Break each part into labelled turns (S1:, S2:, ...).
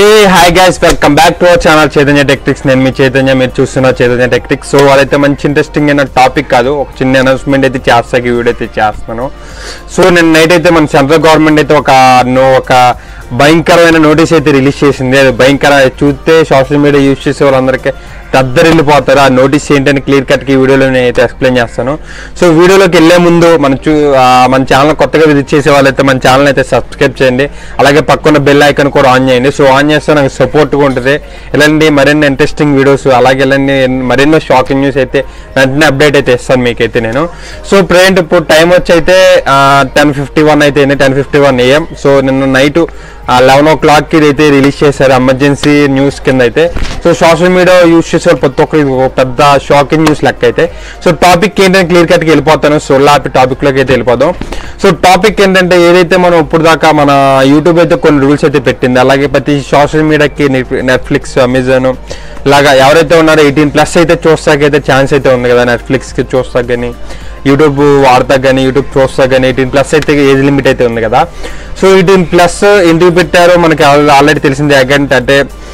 S1: hi guys welcome back to our channel Chaitanya Techtics నేను మీ చైతన్య మీరు చూస్తున్న చైతన్య టెక్టిక్స్ సో అదైతే మంచి ఇంట్రెస్టింగ్ అయిన టాపిక్ కాదు ఒక చిన్న అనౌన్స్మెంట్ అయితే చేస్తాకి వీడియో అయితే చేస్తాను సో నేను నైట్ అయితే మన సెంట్రల్ గవర్నమెంట్ అయితే ఒక నో ఒక భయంకరమైన నోటీస్ అయితే రిలీజ్ చేసింది అది భయంకర చూస్తే సోషల్ మీడియా యూజ్ చేసే వాళ్ళందరికీ దద్దరిల్లిపోతారు ఆ నోటీస్ ఏంటని క్లియర్ కట్కి ఈ వీడియోలో నేను అయితే ఎక్స్ప్లెయిన్ చేస్తాను సో వీడియోలోకి వెళ్ళే ముందు మన చూ ఆ, మన ఛానల్ కొత్తగా విజిట్ చేసే వాళ్ళైతే మన ఛానల్ అయితే సబ్స్క్రైబ్ చేయండి అలాగే పక్కన బెల్ ఐకాన్ కూడా ఆన్ చేయండి సో ఆన్ చేస్తే నాకు సపోర్ట్గా ఉంటుంది ఇలాంటి మరిన్ని ఇంట్రెస్టింగ్ వీడియోస్ అలాగే ఇలాంటి మరెన్నో షాకింగ్ న్యూస్ అయితే వెంటనే అప్డేట్ అయితే ఇస్తాను మీకైతే నేను సో ప్రజెంట్ ఇప్పుడు టైం వచ్చి అయితే టెన్ ఫిఫ్టీ వన్ అయితే ten fifty one AM so నిన్న నైట్ లెవెన్ ఓ క్లాక్కి ఇదైతే రిలీజ్ చేశారు ఎమర్జెన్సీ న్యూస్ కింద అయితే సో సోషల్ మీడియా యూస్ చేసే వాళ్ళు ప్రతి ఒక్కరు ఇది ఒక పెద్ద షాకింగ్ న్యూస్ లెక్క అయితే సో టాపిక్ ఏంటంటే క్లియర్ కట్కి వెళ్ళిపోతాను సో లాపి టాపిక్లోకి అయితే వెళ్ళిపోదాం సో టాపిక్ ఏంటంటే ఏదైతే మనం ఇప్పుడు దాకా మన యూట్యూబ్ అయితే కొన్ని రూల్స్ అయితే పెట్టింది అలాగే ప్రతి సోషల్ మీడియాకి నెట్ఫ్లిక్స్ అమెజాన్ ఇలాగా ఎవరైతే ఉన్నారో ఎయిటీన్ ప్లస్ అయితే చూస్తాకైతే ఛాన్స్ అయితే ఉంది కదా నెట్ఫ్లిక్స్కి చూస్తా కానీ యూట్యూబ్ వాడతా కానీ యూట్యూబ్ చూస్తా కానీ ఎయిటీన్ ప్లస్ అయితే ఏజ్ లిమిట్ అయితే ఉంది కదా సో ఎయిటీన్ ప్లస్ ఎందుకు పెట్టారో మనకి ఆల్రెడీ తెలిసింది అగంటే అంటే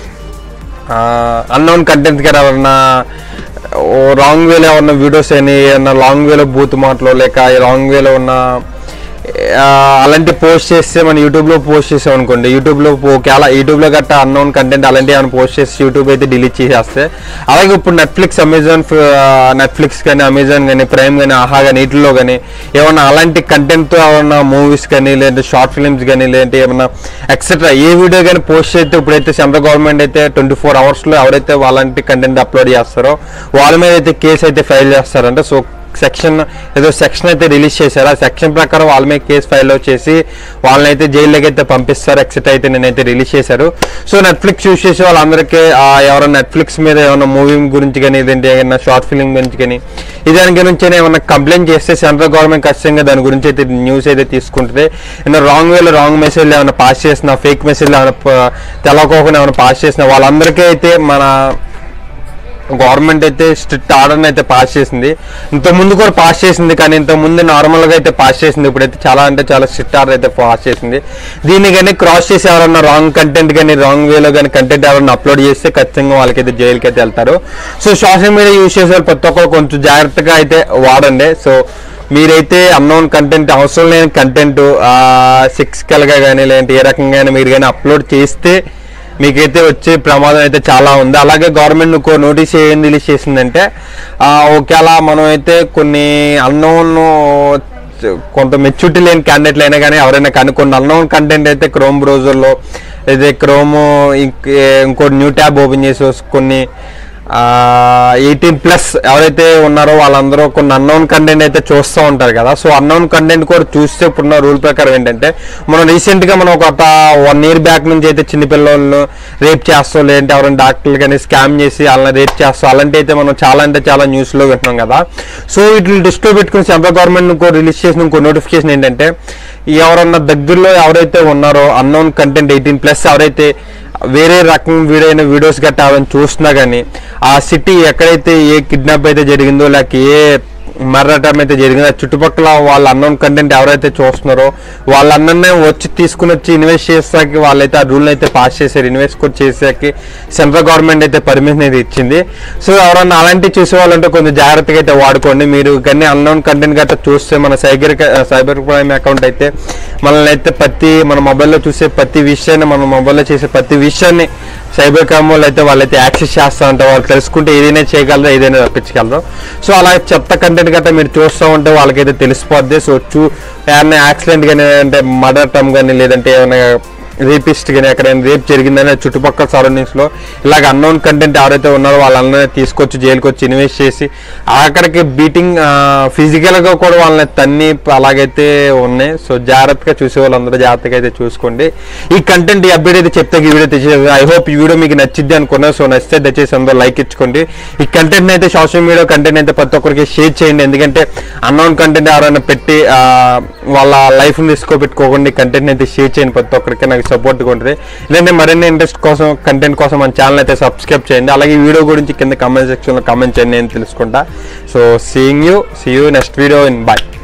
S1: అన్నోన్ కంటెంట్ గారు ఎవరన్నా రాంగ్ వేలో ఉన్న వీడియోస్ అని ఏమన్నా లాంగ్ వేలో బూత్ మాటలు లేక రాంగ్ వేలో ఉన్న ఆ, అలాంటి పోస్ట్ చేస్తే మన యూట్యూబ్లో పోస్ట్ చేసాం అనుకోండి యూట్యూబ్లో ఒకవేళ యూట్యూబ్లో గట్ట అన్నోన్ కంటెంట్ అలాంటి ఏమైనా పోస్ట్ చేసి యూట్యూబ్ అయితే డిలీట్ చేసేస్తే అలాగే ఇప్పుడు నెట్ఫ్లిక్స్ అమెజాన్ నెట్ఫ్లిక్స్ కానీ అమెజాన్ కానీ ప్రైమ్ కానీ ఆహా కానీ వీటిల్లో కానీ ఏమన్నా అలాంటి కంటెంట్తో ఏమన్నా మూవీస్ కానీ లేదంటే షార్ట్ ఫిల్మ్స్ కానీ లేదంటే ఏమన్నా ఎక్సెట్రా ఏ వీడియో కానీ పోస్ట్ చేస్తే ఇప్పుడైతే సెంట్రల్ గవర్నమెంట్ అయితే ట్వంటీ ఫోర్ అవర్స్లో ఎవరైతే అలాంటి కంటెంట్ అప్లోడ్ చేస్తారో వాళ్ళ మీద అయితే కేసు అయితే ఫైల్ చేస్తారంట సో సెక్షన్ ఏదో సెక్షన్ అయితే రిలీజ్ చేశారు ఆ సెక్షన్ ప్రకారం వాళ్ళ మీద కేసు ఫైల్ చేసి వాళ్ళని అయితే జైల్లోకి అయితే పంపిస్తారు ఎక్సెట్ అయితే నేనైతే రిలీజ్ చేశారు సో నెట్ఫ్లిక్స్ యూస్ చేసే వాళ్ళందరికీ ఆ, ఎవరైనా నెట్ఫ్లిక్స్ మీద ఏమైనా మూవీ గురించి కానీ లేదంటే ఏదైనా షార్ట్ ఫిల్మ్ గురించి కానీ ఇదాని గురించి ఏమైనా కంప్లైంట్ చేస్తే సెంట్రల్ గవర్నమెంట్ ఖచ్చితంగా దాని గురించి అయితే న్యూస్ అయితే తీసుకుంటుంది ఏమైనా రాంగ్ వేలో రాంగ్ మెసేజ్ ఏమైనా పాస్ చేసిన ఫేక్ మెసేజ్ ఏమైనా ప- తెలవకోకుండా ఏమైనా పాస్ చేసిన వాళ్ళందరికీ అయితే మన గవర్నమెంట్ అయితే స్ట్రిక్ట్ ఆర్డర్ని అయితే పాస్ చేసింది ఇంత ముందు కూడా పాస్ చేసింది కానీ ఇంత ముందు నార్మల్గా అయితే పాస్ చేసింది ఇప్పుడైతే చాలా అంటే చాలా స్ట్రిక్ట్ ఆర్డర్ అయితే పాస్ చేసింది దీన్ని కానీ క్రాస్ చేసి ఎవరన్నా రాంగ్ కంటెంట్ కానీ రాంగ్ వేలో కానీ కంటెంట్ ఎవరన్నా అప్లోడ్ చేస్తే ఖచ్చితంగా వాళ్ళకైతే జైలుకి అయితే వెళ్తారు సో సోషల్ మీడియా యూస్ చేసే వాళ్ళు ప్రతి ఒక్కరు కొంచెం జాగ్రత్తగా అయితే వాడండి సో మీరైతే అన్నోన్ కంటెంట్ అవసరం లేని కంటెంట్ సిక్స్కల్గా కానీ లేదంటే ఏ రకంగా మీరు కానీ అప్లోడ్ చేస్తే మీకైతే వచ్చే ప్రమాదం అయితే చాలా ఉంది అలాగే గవర్నమెంట్ ఇంకో నోటీస్ ఏం రిలీజ్ చేసిందంటే ఆ, ఒకవేళ మనం అయితే కొన్ని అన్నోన్ కొంత మెచ్యూరిటీ లేని క్యాండిడేట్లు అయినా కానీ ఎవరైనా కానీ కొన్ని అన్నోన్ కంటెంట్ అయితే క్రోమ్ బ్రౌజర్లో లేదా క్రోమ్ ఇంకో న్యూ ట్యాబ్ ఓపెన్ చేసి కొన్ని ఎయిటీన్ ప్లస్ ఎవరైతే ఉన్నారో వాళ్ళందరూ కొన్ని అన్నోన్ కంటెంట్ అయితే చూస్తూ ఉంటారు కదా సో అన్నోన్ కంటెంట్ కూడా చూస్తే ఇప్పుడున్న రూల్ ప్రకారం ఏంటంటే మనం రీసెంట్గా మనం ఒక వన్ ఇయర్ బ్యాక్ నుంచి అయితే చిన్నపిల్లలను రేప్ చేస్తాం లేదంటే ఎవరైనా డాక్టర్లు కానీ స్కామ్ చేసి వాళ్ళని రేప్ చేస్తాం అలాంటి అయితే మనం చాలా అంటే చాలా న్యూస్లో వింటున్నాం కదా సో వీటిని దృష్టిలో పెట్టుకుని సెంట్రల్ గవర్నమెంట్ ఇంకో రిలీజ్ చేసిన ఇంకో నోటిఫికేషన్ ఏంటంటే ఎవరన్నా దగ్గరలో ఎవరైతే ఉన్నారో అన్నోన్ కంటెంట్ ఎయిటీన్ ప్లస్ ఎవరైతే వేరే రకం వీడియో అయిన వీడియోస్ గట్టా అవన్నీ చూస్తున్నా కానీ ఆ సిటీ ఎక్కడైతే ఏ కిడ్నాప్ అయితే జరిగిందో లేక ఏ మర్రటం అయితే జరిగిందో ఆ చుట్టుపక్కల వాళ్ళ అన్నోన్ కంటెంట్ ఎవరైతే చూస్తున్నారో వాళ్ళ అన్ననే వచ్చి తీసుకుని వచ్చి ఇన్వెస్ట్ చేసాక వాళ్ళైతే ఆ రూల్ అయితే పాస్ చేశారు ఇన్వెస్ట్ కూడా చేసాక సెంట్రల్ గవర్నమెంట్ అయితే పర్మిషన్ అయితే ఇచ్చింది సో ఎవరన్నా అలాంటివి చూసే వాళ్ళంటే కొంచెం జాగ్రత్తగా అయితే వాడుకోండి మీరు కానీ అన్నోన్ కంటెంట్ గట్రా చూస్తే మన సైబర్ సైబర్ క్రైమ్ అకౌంట్ అయితే మనల్ని అయితే ప్రతి మన మొబైల్లో చూసే ప్రతి విషయాన్ని మన మొబైల్లో చేసే ప్రతి విషయాన్ని సైబర్ క్రైమ్ వాళ్ళు అయితే వాళ్ళైతే యాక్సెస్ చేస్తూ ఉంటారు వాళ్ళు తెలుసుకుంటే ఏదైనా చేయగలరు ఏదైనా తప్పించగలరు సో అలా చెత్త కంటెంట్ గట్రా మీరు చూస్తూ ఉంటే వాళ్ళకైతే తెలిసిపోద్ది సో చూ ఏమైనా యాక్సిడెంట్ కానీ అంటే మర్డర్ టమ్ కానీ లేదంటే ఏమైనా రేపిస్ట్ కానీ ఎక్కడైనా రేప్ జరిగిందని చుట్టుపక్కల సరౌండింగ్స్లో ఇలాగ అన్నోన్ కంటెంట్ ఎవరైతే ఉన్నారో వాళ్ళందరినీ తీసుకొచ్చి జైలుకి వచ్చి ఇన్వెస్ట్ చేసి ఆఖరికి బీటింగ్ ఫిజికల్గా కూడా వాళ్ళని తన్ని అలాగైతే ఉన్నాయి సో జాగ్రత్తగా చూసే వాళ్ళందరూ జాగ్రత్తగా అయితే చూసుకోండి ఈ కంటెంట్ ఈ అప్డేట్ అయితే చెప్తే ఈ వీడియో తెచ్చేది ఐ హోప్ ఈ వీడియో మీకు నచ్చిద్ది అనుకున్నా సో నచ్చితే దయచేసి అందరూ లైక్ ఇచ్చుకోండి ఈ కంటెంట్ అయితే సోషల్ మీడియా కంటెంట్ అయితే ప్రతి ఒక్కరికి షేర్ చేయండి ఎందుకంటే అన్నోన్ కంటెంట్ ఎవరైనా పెట్టి ఆ, వాళ్ళ లైఫ్ని తీసుకోబెట్టుకోకుండా కంటెంట్ అయితే షేర్ చేయండి ప్రతి ఒక్కరికి నాకు సపోర్ట్గా ఉంటుంది లేదంటే మరిన్ని ఇంట్రెస్ట్ కోసం కంటెంట్ కోసం మన ఛానల్ అయితే సబ్స్క్రైబ్ చేయండి అలాగే ఈ వీడియో గురించి కింద కమెంట్ సెక్షన్లో కమెంట్ చేయండి నేను తెలుసుకుంటా so seeing you see you next video in bye